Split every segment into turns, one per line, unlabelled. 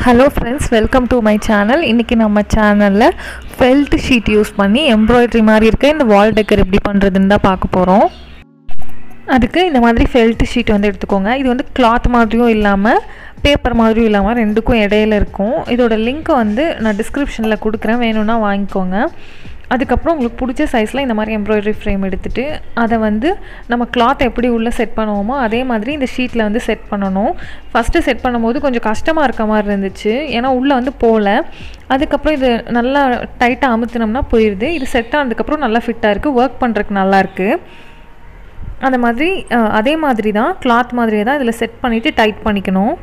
hello friends welcome to my channel இன்றைக்கி நம்ம சேனலில் ஃபெல்ட் ஷீட் யூஸ் பண்ணி எம்ப்ராய்டரி மாதிரி இருக்க இந்த வால் டெக்கர் எப்படி பண்ணுறதுன்னு தான் பார்க்க போகிறோம் அதுக்கு இந்த மாதிரி ஃபெல்ட் ஷீட் வந்து எடுத்துக்கோங்க இது வந்து கிளாத் மாதிரியும் இல்லாமல் பேப்பர் மாதிரியும் இல்லாமல் ரெண்டுக்கும் இடையில இருக்கும் இதோட லிங்க்கை வந்து நான் டிஸ்கிரிப்ஷனில் கொடுக்குறேன் வேணும்னா வாங்கிக்கோங்க அதுக்கப்புறம் உங்களுக்கு பிடிச்ச சைஸில் இந்த மாதிரி எம்ப்ராய்டரி ஃப்ரேம் எடுத்துகிட்டு அதை வந்து நம்ம கிளாத் எப்படி உள்ளே செட் பண்ணுவோமோ அதே மாதிரி இந்த ஷீட்டில் வந்து செட் பண்ணணும் ஃபஸ்ட்டு செட் பண்ணும்போது கொஞ்சம் கஷ்டமாக இருக்க மாதிரி இருந்துச்சு ஏன்னா உள்ளே வந்து போகல அதுக்கப்புறம் இது நல்லா டைட்டாக அமுத்தினோம்னா போயிடுது இது செட் ஆனதுக்கப்புறம் நல்லா ஃபிட்டாக இருக்குது ஒர்க் பண்ணுறதுக்கு நல்லாயிருக்கு அந்த மாதிரி அதே மாதிரி தான் கிளாத் மாதிரியே தான் இதில் செட் பண்ணிவிட்டு டைட் பண்ணிக்கணும்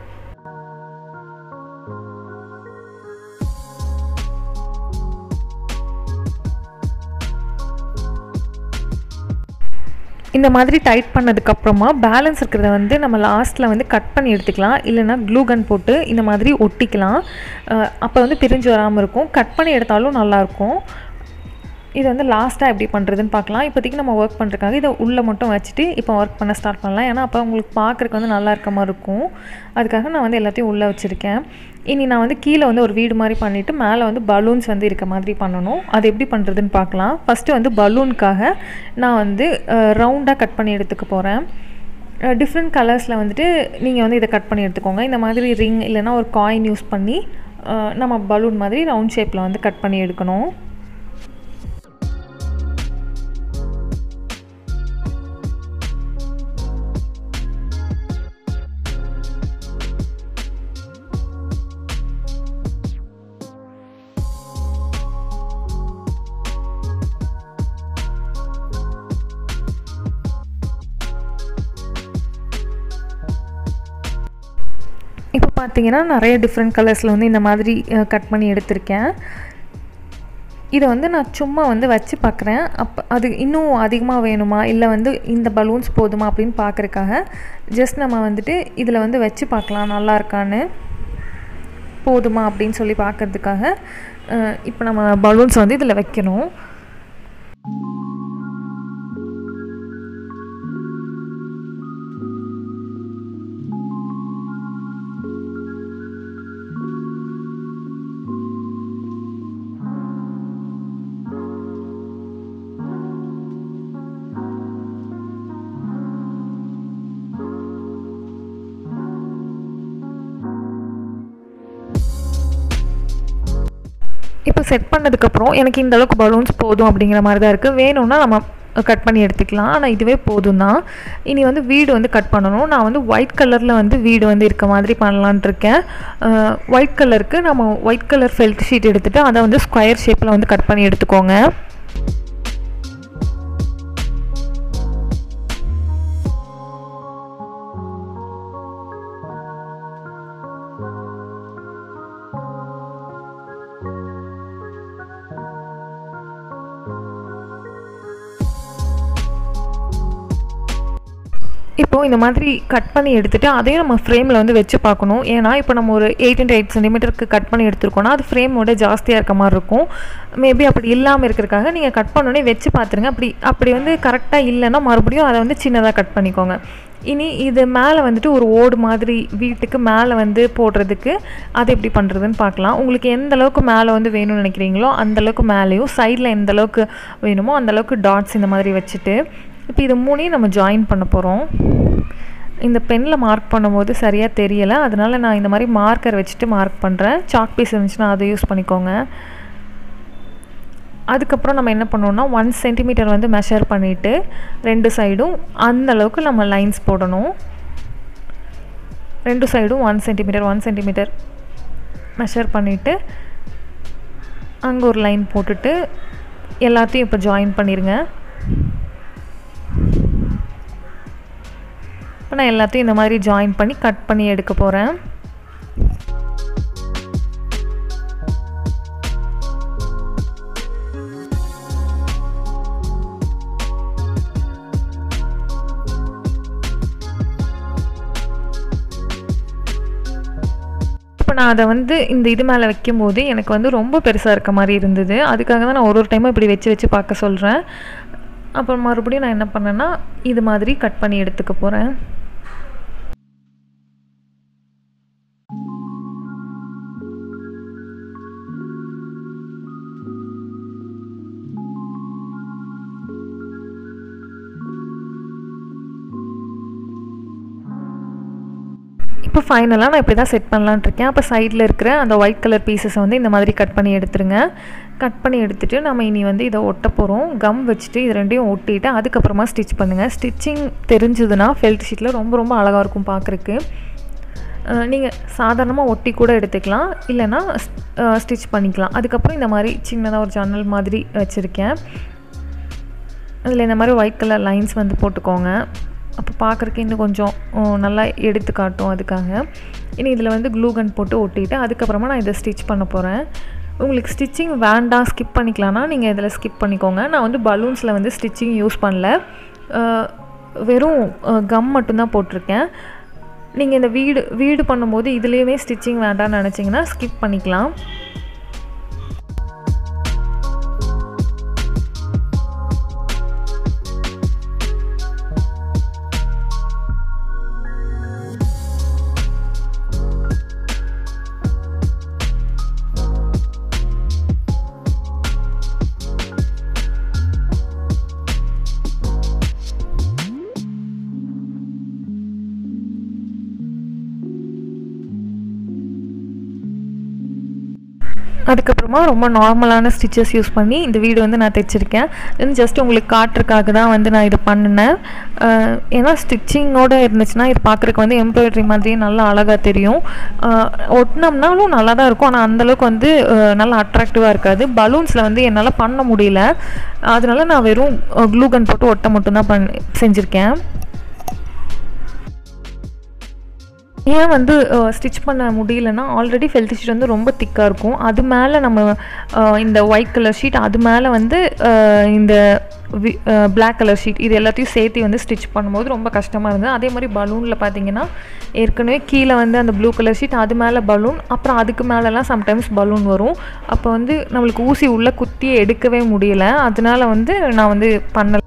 இந்த மாதிரி டைட் பண்ணதுக்கப்புறமா பேலன்ஸ் இருக்கிறத வந்து நம்ம லாஸ்ட்டில் வந்து கட் பண்ணி எடுத்துக்கலாம் இல்லைனா க்ளூ கன் போட்டு இந்த மாதிரி ஒட்டிக்கலாம் அப்போ வந்து பிரிஞ்சு வராமல் இருக்கும் கட் பண்ணி எடுத்தாலும் நல்லாயிருக்கும் இது வந்து லாஸ்ட்டாக எப்படி பண்ணுறதுன்னு பார்க்கலாம் இப்போதைக்கு நம்ம ஒர்க் பண்ணுறதுக்காக இதை உள்ளே மட்டும் வச்சுட்டு இப்போ ஒர்க் பண்ண ஸ்டார்ட் பண்ணலாம் ஏன்னா அப்போ உங்களுக்கு பார்க்குறக்கு வந்து நல்லா இருக்க மாதிரி இருக்கும் அதுக்காக நான் வந்து எல்லாத்தையும் உள்ளே வச்சுருக்கேன் இனி நான் வந்து கீழே வந்து ஒரு வீடு மாதிரி பண்ணிவிட்டு மேலே வந்து பலூன்ஸ் வந்து இருக்க மாதிரி பண்ணணும் அது எப்படி பண்ணுறதுன்னு பார்க்கலாம் ஃபஸ்ட்டு வந்து பலூனுக்காக நான் வந்து ரவுண்டாக கட் பண்ணி எடுத்துக்க போகிறேன் டிஃப்ரெண்ட் கலர்ஸில் வந்துட்டு நீங்கள் வந்து இதை கட் பண்ணி எடுத்துக்கோங்க இந்த மாதிரி ரிங் இல்லைனா ஒரு காயின் யூஸ் பண்ணி நம்ம பலூன் மாதிரி ரவுண்ட் ஷேப்பில் வந்து கட் பண்ணி எடுக்கணும் இப்போ பார்த்தீங்கன்னா நிறைய டிஃப்ரெண்ட் கலர்ஸில் வந்து இந்த மாதிரி கட் பண்ணி எடுத்திருக்கேன் இதை வந்து நான் சும்மா வந்து வச்சு பார்க்குறேன் அப்போ அது இன்னும் அதிகமாக வேணுமா இல்லை வந்து இந்த பலூன்ஸ் போதுமா அப்படின்னு பார்க்குறக்காக ஜஸ்ட் நம்ம வந்துட்டு இதில் வந்து வச்சு பார்க்கலாம் நல்லா இருக்கான்னு போதுமா அப்படின்னு சொல்லி பார்க்குறதுக்காக இப்போ நம்ம பலூன்ஸ் வந்து இதில் வைக்கணும் இப்போ செட் பண்ணதுக்கப்புறம் எனக்கு இந்த அளவுக்கு பலூன்ஸ் போதும் அப்படிங்கிற மாதிரி தான் இருக்குது வேணும்னா நம்ம கட் பண்ணி எடுத்துக்கலாம் ஆனால் இதுவே போதும் தான் இனி வந்து வீடு வந்து கட் பண்ணணும் நான் வந்து ஒயிட் கலரில் வந்து வீடு வந்து இருக்க மாதிரி பண்ணலான் இருக்கேன் ஒயிட் கலருக்கு நம்ம ஒயிட் கலர் ஃபெல்ட் ஷீட் எடுத்துகிட்டு அதை வந்து ஸ்கொயர் ஷேப்பில் வந்து கட் பண்ணி எடுத்துக்கோங்க இப்போது இந்த மாதிரி கட் பண்ணி எடுத்துகிட்டு அதையும் நம்ம ஃப்ரேமில் வந்து வச்சு பார்க்கணும் ஏன்னா இப்போ நம்ம ஒரு எயிட் அண்ட் எயிட் சென்டிமீட்டருக்கு கட் பண்ணி எடுத்துருக்கோன்னா அது ஃப்ரேமோட ஜாஸ்தியாக இருக்க மாதிரி இருக்கும் மேபி அப்படி இல்லாமல் இருக்கிறதுக்காக நீங்கள் கட் பண்ணோடனே வச்சு பார்த்துருங்க அப்படி அப்படி வந்து கரெக்டாக இல்லைன்னா மறுபடியும் அதை வந்து சின்னதாக கட் பண்ணிக்கோங்க இனி இது மேலே வந்துட்டு ஒரு ஓடு மாதிரி வீட்டுக்கு மேலே வந்து போடுறதுக்கு அது எப்படி பண்ணுறதுன்னு பார்க்கலாம் உங்களுக்கு எந்த அளவுக்கு மேலே வந்து வேணும்னு நினைக்கிறீங்களோ அந்தளவுக்கு மேலேயும் சைடில் எந்த அளவுக்கு வேணுமோ அந்தளவுக்கு டாட்ஸ் இந்த மாதிரி வச்சுட்டு இப்போ இது மூணையும் நம்ம ஜாயின் பண்ண போகிறோம் இந்த பெனில் மார்க் பண்ணும்போது சரியாக தெரியலை அதனால் நான் இந்த மாதிரி மார்க்கர் வச்சுட்டு மார்க் பண்ணுறேன் சாக் பீஸ் இருந்துச்சுன்னா அதை யூஸ் பண்ணிக்கோங்க அதுக்கப்புறம் நம்ம என்ன பண்ணோம்னா ஒன் சென்டிமீட்டர் வந்து மெஷர் பண்ணிவிட்டு ரெண்டு சைடும் அந்த அளவுக்கு நம்ம லைன்ஸ் போடணும் ரெண்டு சைடும் one centimetre one centimetre measure பண்ணிவிட்டு அங்கே ஒரு லைன் போட்டுட்டு எல்லாத்தையும் இப்போ ஜாயின் பண்ணிடுங்க இப்போ நான் எல்லாத்தையும் இந்த மாதிரி ஜாயின் பண்ணி கட் பண்ணி எடுக்க போகிறேன் இப்போ நான் அதை வந்து இந்த இது மேலே வைக்கும்போது எனக்கு வந்து ரொம்ப பெருசாக இருக்க மாதிரி இருந்தது அதுக்காக தான் நான் ஒரு ஒரு டைமும் இப்படி வச்சு வச்சு பார்க்க சொல்கிறேன் அப்புறம் மறுபடியும் நான் என்ன பண்ணேன்னா இது மாதிரி கட் பண்ணி எடுத்துக்க போகிறேன் இப்போ ஃபைனலாக நான் இப்படி தான் செட் பண்ணலான்ட்டு இருக்கேன் அப்போ சைடில் இருக்கிற அந்த ஒயிட் கலர் பீசஸை வந்து இந்த மாதிரி கட் பண்ணி எடுத்துருங்க கட் பண்ணி எடுத்துகிட்டு நம்ம இனி வந்து இதை ஒட்ட போகிறோம் கம் வச்சுட்டு இது ரெண்டையும் ஒட்டிட்டு அதுக்கப்புறமா ஸ்டிச் பண்ணுங்கள் ஸ்டிச்சிங் தெரிஞ்சதுன்னா ஃபெல்ட் ஷீட்டில் ரொம்ப ரொம்ப அழகாக இருக்கும் பார்க்குறக்கு நீங்கள் சாதாரணமாக ஒட்டி கூட எடுத்துக்கலாம் இல்லைன்னா ஸ்டிச் பண்ணிக்கலாம் அதுக்கப்புறம் இந்த மாதிரி சின்னதாக ஒரு ஜன்னல் மாதிரி வச்சுருக்கேன் அதில் இந்த மாதிரி ஒயிட் கலர் லைன்ஸ் வந்து போட்டுக்கோங்க அப்போ பார்க்குறக்கு இன்னும் கொஞ்சம் நல்லா எடுத்து காட்டும் அதுக்காக இனி இதில் வந்து க்ளூகன் போட்டு ஒட்டிட்டு அதுக்கப்புறமா நான் இதை ஸ்டிச் பண்ண போகிறேன் உங்களுக்கு ஸ்டிச்சிங் வேண்டாம் ஸ்கிப் பண்ணிக்கலாம்னா நீங்கள் இதில் ஸ்கிப் பண்ணிக்கோங்க நான் வந்து பலூன்ஸில் வந்து ஸ்டிச்சிங் யூஸ் பண்ணல வெறும் கம் மட்டும்தான் போட்டிருக்கேன் நீங்கள் இந்த வீடு வீடு பண்ணும்போது இதுலேயுமே ஸ்டிச்சிங் வேண்டாம்னு நினச்சிங்கன்னா ஸ்கிப் பண்ணிக்கலாம் அதுக்கப்புறமா ரொம்ப நார்மலான ஸ்டிச்சஸ் யூஸ் பண்ணி இந்த வீடு வந்து நான் தைச்சிருக்கேன் இது ஜஸ்ட் உங்களுக்கு காட்டுறதுக்காக தான் வந்து நான் இது பண்ணினேன் ஏன்னா ஸ்டிச்சிங்கோடு இருந்துச்சுன்னா இது பார்க்குறக்கு வந்து எம்ப்ராய்டரி மாதிரியே நல்லா அழகாக தெரியும் ஒட்டினோம்னாலும் நல்லா தான் இருக்கும் ஆனால் அந்தளவுக்கு வந்து நல்லா அட்ராக்டிவாக இருக்காது பலூன்ஸில் வந்து என்னால் பண்ண முடியல அதனால நான் வெறும் க்ளூகன் போட்டு ஒட்ட மட்டும்தான் பண்ணி செஞ்சுருக்கேன் ஏன் வந்து ஸ்டிச் பண்ண முடியலன்னா ஆல்ரெடி ஃபெல்ட் ஷீட் வந்து ரொம்ப திக்காக இருக்கும் அது மேலே நம்ம இந்த ஒயிட் கலர் ஷீட் அது மேலே வந்து இந்த பிளாக் கலர் ஷீட் இது எல்லாத்தையும் சேர்த்து வந்து ஸ்டிச் பண்ணும்போது ரொம்ப கஷ்டமாக இருந்தது அதே மாதிரி பலூனில் பார்த்தீங்கன்னா ஏற்கனவே கீழே வந்து அந்த ப்ளூ கலர் ஷீட் அது மேலே பலூன் அப்புறம் அதுக்கு மேலெலாம் சம்டைம்ஸ் பலூன் வரும் அப்போ வந்து நம்மளுக்கு ஊசி உள்ளே குத்தி எடுக்கவே முடியல அதனால வந்து நான் வந்து பண்ணல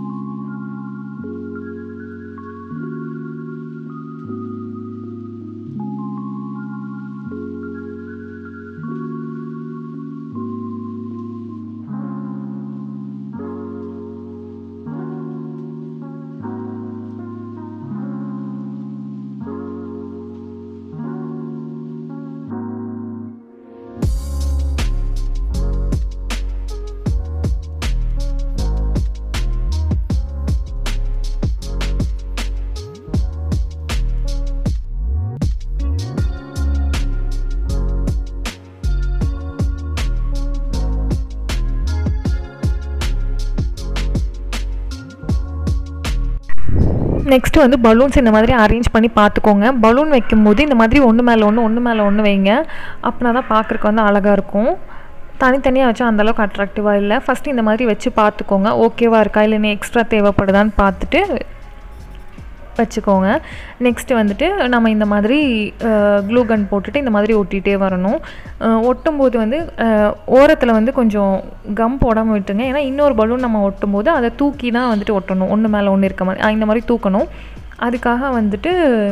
நெக்ஸ்ட்டு வந்து பலூன்ஸ் இந்த மாதிரி அரேஞ்ச் பண்ணி பார்த்துக்கோங்க பலூன் வைக்கும்போது இந்த மாதிரி ஒன்று மேலே ஒன்று ஒன்று மேலே ஒன்று வைங்க அப்படின்னா தான் பார்க்குறக்கு வந்து அழகாக இருக்கும் தனித்தனியாக வச்சா அந்தளவுக்கு அட்ராக்டிவாக இல்லை ஃபஸ்ட்டு இந்த மாதிரி வச்சு பார்த்துக்கோங்க ஓகேவாக இருக்கா இல்லை இன்னும் எக்ஸ்ட்ரா தேவைப்படுதான்னு பார்த்துட்டு வச்சுக்கோங்க நெக்ஸ்ட்டு வந்துட்டு நம்ம இந்த மாதிரி க்ளூ கன் போட்டுட்டு இந்த மாதிரி ஒட்டிகிட்டே வரணும் ஒட்டும்போது வந்து ஓரத்தில் வந்து கொஞ்சம் கம் போடாமல் விட்டுருங்க ஏன்னா இன்னொரு பலூன் நம்ம ஒட்டும்போது அதை தூக்கி தான் வந்துட்டு ஒட்டணும் ஒன்று மேலே ஒன்று இருக்க மாதிரி இந்த மாதிரி தூக்கணும் அதுக்காக வந்துட்டு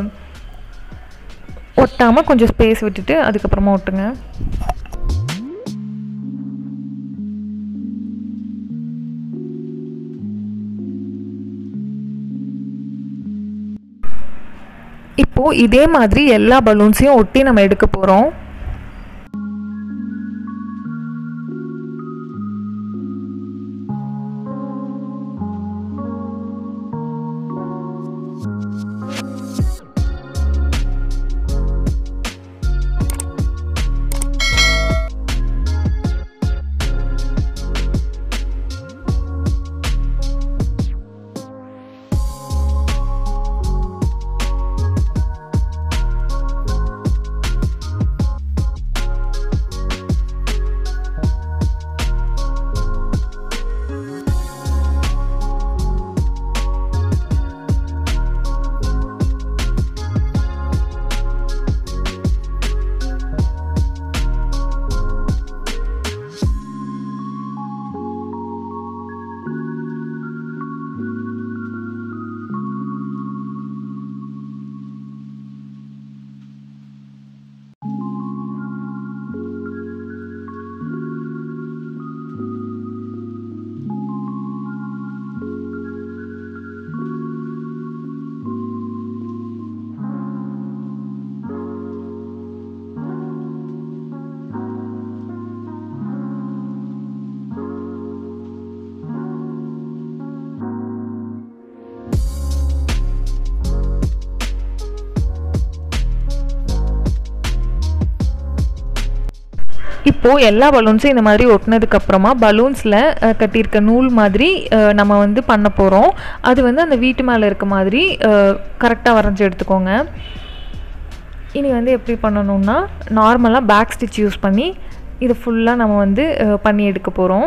ஒட்டாமல் கொஞ்சம் ஸ்பேஸ் விட்டுட்டு அதுக்கப்புறமா ஒட்டுங்க இப்போது இதே மாதிரி எல்லா பலூன்ஸையும் ஒட்டி நம்ம எடுக்க போகிறோம் இப்போது எல்லா பலூன்ஸும் இந்த மாதிரி ஒட்டினதுக்கப்புறமா பலூன்ஸில் கட்டியிருக்க நூல் மாதிரி அஹ், நம்ம வந்து பண்ண போகிறோம் அது வந்து அந்த வீட்டு மேலே இருக்க மாதிரி கரெக்டாக வரைஞ்சி எடுத்துக்கோங்க இனி வந்து எப்படி பண்ணணும்னா நார்மலாக பேக் ஸ்டிச் யூஸ் பண்ணி இது ஃபுல்லாக நம்ம வந்து அஹ், பண்ணி எடுக்க போகிறோம்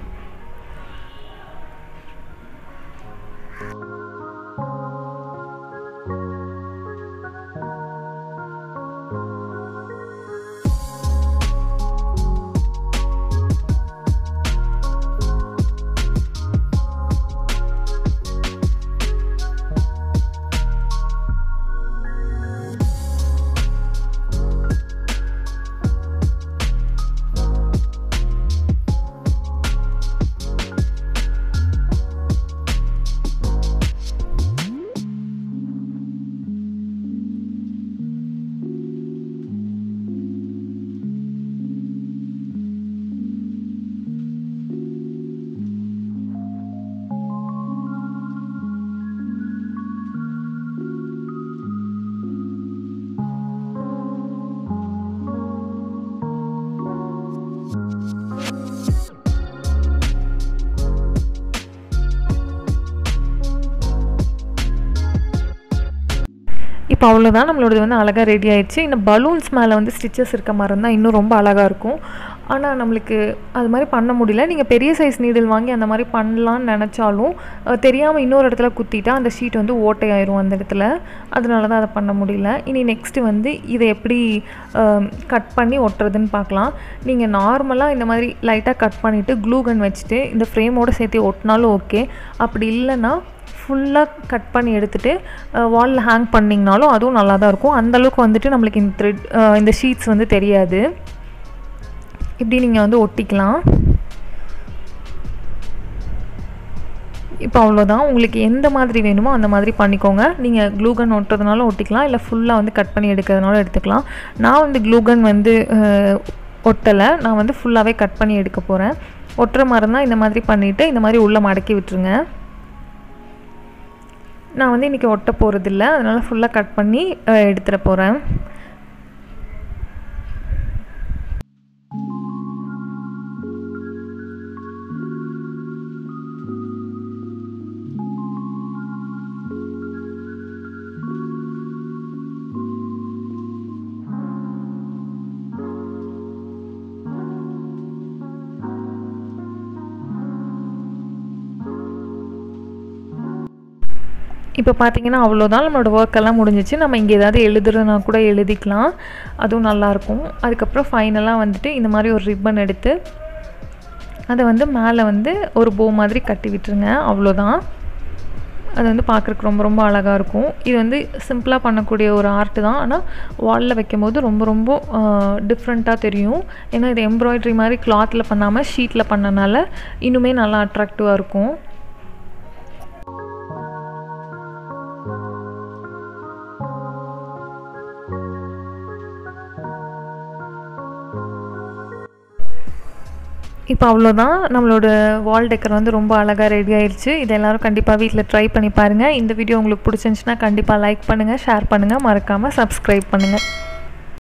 இப்போ அவ்வளோதான் நம்மளோடது வந்து அழகாக ரெடி ஆயிடுச்சு இந்த பலூன்ஸ் மேலே வந்து ஸ்டிச்சஸ் இருக்க மாதிரி இருந்தால் இன்னும் ரொம்ப அழகாக இருக்கும் ஆனால் நம்மளுக்கு அது மாதிரி பண்ண முடியல நீங்கள் பெரிய சைஸ் நீடில் வாங்கி அந்த மாதிரி பண்ணலான்னு நினச்சாலும் தெரியாமல் இன்னொரு இடத்துல குத்திட்டா அந்த ஷீட் வந்து ஓட்டையாயிரும் அந்த இடத்துல அதனால தான் அதை பண்ண முடியல இனி நெக்ஸ்ட்டு வந்து இதை எப்படி கட் பண்ணி ஒட்டுறதுன்னு பார்க்கலாம் நீங்கள் நார்மலாக இந்த மாதிரி லைட்டாக கட் பண்ணிவிட்டு க்ளூ கன் வச்சுட்டு இந்த ஃப்ரேமோடு சேர்த்து ஒட்டினாலும் ஓகே அப்படி இல்லைன்னா ஃபுல்லாக கட் பண்ணி எடுத்துகிட்டு வாலில் ஹேங் பண்ணிங்கனாலும் அதுவும் நல்லா தான் இருக்கும் அந்தளவுக்கு வந்துட்டு நம்மளுக்கு இந்த த்ரெட் இந்த ஷீட்ஸ் வந்து தெரியாது இப்படி நீங்கள் வந்து ஒட்டிக்கலாம் இப்போ அவ்வளோதான் உங்களுக்கு எந்த மாதிரி வேணுமோ அந்த மாதிரி பண்ணிக்கோங்க நீங்கள் க்ளூகன் ஒட்டுறதுனாலும் ஒட்டிக்கலாம் இல்லை ஃபுல்லாக வந்து கட் பண்ணி எடுக்கிறதுனாலும் எடுத்துக்கலாம் நான் வந்து க்ளூகன் வந்து ஒட்டலை நான் வந்து ஃபுல்லாகவே கட் பண்ணி எடுக்க போகிறேன் ஒட்டுற மாதிரி இருந்தால் இந்த மாதிரி பண்ணிவிட்டு இந்த மாதிரி உள்ளே மடக்கி விட்டுருங்க நான் வந்து இன்றைக்கி ஒட்ட போகிறதில்ல அதனால் ஃபுல்லாக கட் பண்ணி எடுத்துகிட போகிறேன் இப்போ பார்த்தீங்கன்னா அவ்வளோதான் நம்மளோட ஒர்க் எல்லாம் முடிஞ்சிச்சு நம்ம இங்கே ஏதாவது எழுதுறதுனா கூட எழுதிக்கலாம் அதுவும் நல்லாயிருக்கும் அதுக்கப்புறம் ஃபைனலாக வந்துட்டு இந்த மாதிரி ஒரு ரிப்பன் எடுத்து அதை வந்து மேலே வந்து ஒரு போ மாதிரி கட்டி விட்டுருங்க அவ்வளோதான் அது வந்து பார்க்குறக்கு ரொம்ப ரொம்ப அழகாக இருக்கும் இது வந்து சிம்பிளாக பண்ணக்கூடிய ஒரு ஆர்ட்டு தான் ஆனால் வாலில் வைக்கும் போது ரொம்ப ரொம்ப டிஃப்ரெண்ட்டாக தெரியும் ஏன்னா இது எம்ப்ராய்ட்ரி மாதிரி கிளாத்தில் பண்ணாமல் ஷீட்டில் பண்ணனால இன்னுமே நல்லா அட்ராக்டிவாக இருக்கும் இப்போ அவ்வளோதான் நம்மளோட வால் டெக்கர் வந்து ரொம்ப அழகாக ரெடி ஆயிடுச்சு இதை எல்லோரும் கண்டிப்பாக வீட்டில் ட்ரை பண்ணி பாருங்கள் இந்த வீடியோ உங்களுக்கு பிடிச்சிருந்துச்சுன்னா கண்டிப்பாக லைக் பண்ணுங்கள் ஷேர் பண்ணுங்கள் மறக்காமல் சப்ஸ்கிரைப் பண்ணுங்கள்